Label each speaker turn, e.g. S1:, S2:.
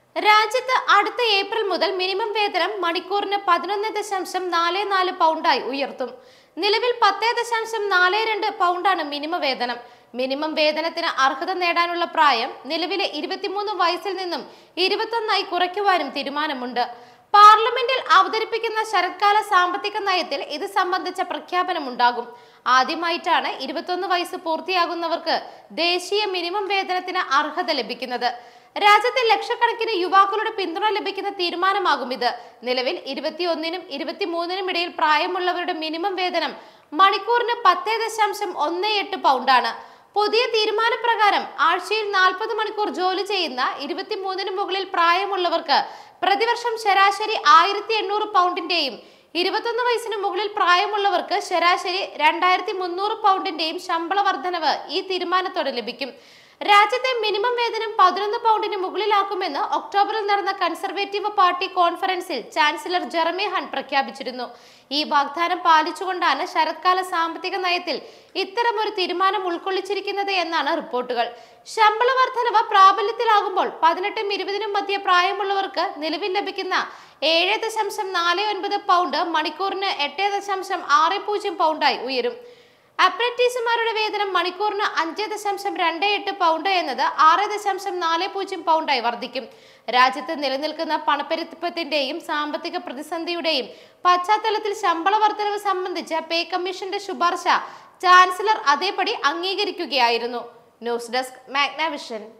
S1: രാജ്യത്ത് അടുത്ത ഏപ്രിൽ മുതൽ മിനിമം വേതനം മണിക്കൂറിന് പതിനൊന്ന് ദശാംശം നാല് നാല് പൗണ്ടായി ഉയർത്തും നിലവിൽ പത്ത് ദശാംശം നാല് രണ്ട് പൗണ്ടാണ് മിനിമം വേതനം മിനിമം വേതനത്തിന് അർഹത നേടാനുള്ള പ്രായം നിലവിലെ ഇരുപത്തിമൂന്ന് വയസ്സിൽ നിന്നും ഇരുപത്തൊന്നായി കുറയ്ക്കുവാനും തീരുമാനമുണ്ട് പാർലമെന്റിൽ അവതരിപ്പിക്കുന്ന ശരത്കാല സാമ്പത്തിക നയത്തിൽ ഇത് സംബന്ധിച്ച പ്രഖ്യാപനമുണ്ടാകും ആദ്യമായിട്ടാണ് ഇരുപത്തൊന്ന് വയസ്സ് പൂർത്തിയാകുന്നവർക്ക് ദേശീയ മിനിമം വേതനത്തിന് അർഹത ലഭിക്കുന്നത് രാജ്യത്തെ ലക്ഷക്കണക്കിന് യുവാക്കളുടെ പിന്തുണ ലഭിക്കുന്ന തീരുമാനമാകും ഇത് നിലവിൽ ഇരുപത്തിയൊന്നിനും ഇരുപത്തിമൂന്നിനും ഇടയിൽ പ്രായമുള്ളവരുടെ മിനിമം വേതനം മണിക്കൂറിന് പത്ത് ദശാംശം ഒന്ന് എട്ട് പൗണ്ടാണ് പുതിയ തീരുമാനപ്രകാരം ആഴ്ചയിൽ നാൽപ്പത് മണിക്കൂർ ജോലി ചെയ്യുന്ന ഇരുപത്തിമൂന്നിന് മുകളിൽ പ്രായമുള്ളവർക്ക് പ്രതിവർഷം ശരാശരി ആയിരത്തി എണ്ണൂറ് പൗണ്ടിന്റെയും ഇരുപത്തൊന്ന് വയസ്സിന് മുകളിൽ പ്രായമുള്ളവർക്ക് ശരാശരി രണ്ടായിരത്തി മുന്നൂറ് പൗണ്ടിന്റെയും ശമ്പള വർധനവ് ഈ തീരുമാനത്തോടെ ലഭിക്കും രാജ്യത്തെ മിനിമം വേതനം പതിനൊന്ന് പൗണ്ടിന് മുകളിലാക്കുമെന്ന് ഒക്ടോബറിൽ നടന്ന കൺസർവേറ്റീവ് പാർട്ടി കോൺഫറൻസിൽ ചാൻസലർ ജെറമി ഹൺ പ്രഖ്യാപിച്ചിരുന്നു ഈ വാഗ്ദാനം പാലിച്ചുകൊണ്ടാണ് ശരത്കാല സാമ്പത്തിക നയത്തിൽ ഇത്തരമൊരു തീരുമാനം ഉൾക്കൊള്ളിച്ചിരിക്കുന്നത് എന്നാണ് റിപ്പോർട്ടുകൾ ശമ്പള വർധനവ് പ്രാബല്യത്തിലാകുമ്പോൾ പതിനെട്ടും ഇരുപതിനും മധ്യ പ്രായമുള്ളവർക്ക് നിലവിൽ ലഭിക്കുന്ന ഏഴ് ദശാംശം നാല് ഒൻപത് പൗണ്ട് മണിക്കൂറിന് എട്ട് ദശാംശം ആറ് പൂജ്യം പൗണ്ടായി ഉയരും അപ്രന്റീസുമാരുടെ വേതനം മണിക്കൂറിന് അഞ്ച് ദശാംശം രണ്ട് എട്ട് പൗണ്ട് എന്നത് ആറ് ദശാംശം നാല് പൂജ്യം പൗണ്ടായി വർദ്ധിക്കും രാജ്യത്ത് നിലനിൽക്കുന്ന പണപ്പെരുപ്പത്തിന്റെയും സാമ്പത്തിക പ്രതിസന്ധിയുടെയും പശ്ചാത്തലത്തിൽ ശമ്പള വർധനവ് സംബന്ധിച്ച പേ കമ്മീഷന്റെ ശുപാർശ ചാൻസലർ അതേപടി അംഗീകരിക്കുകയായിരുന്നു ന്യൂസ് ഡെസ്ക് മാഗ്നാവിഷൻ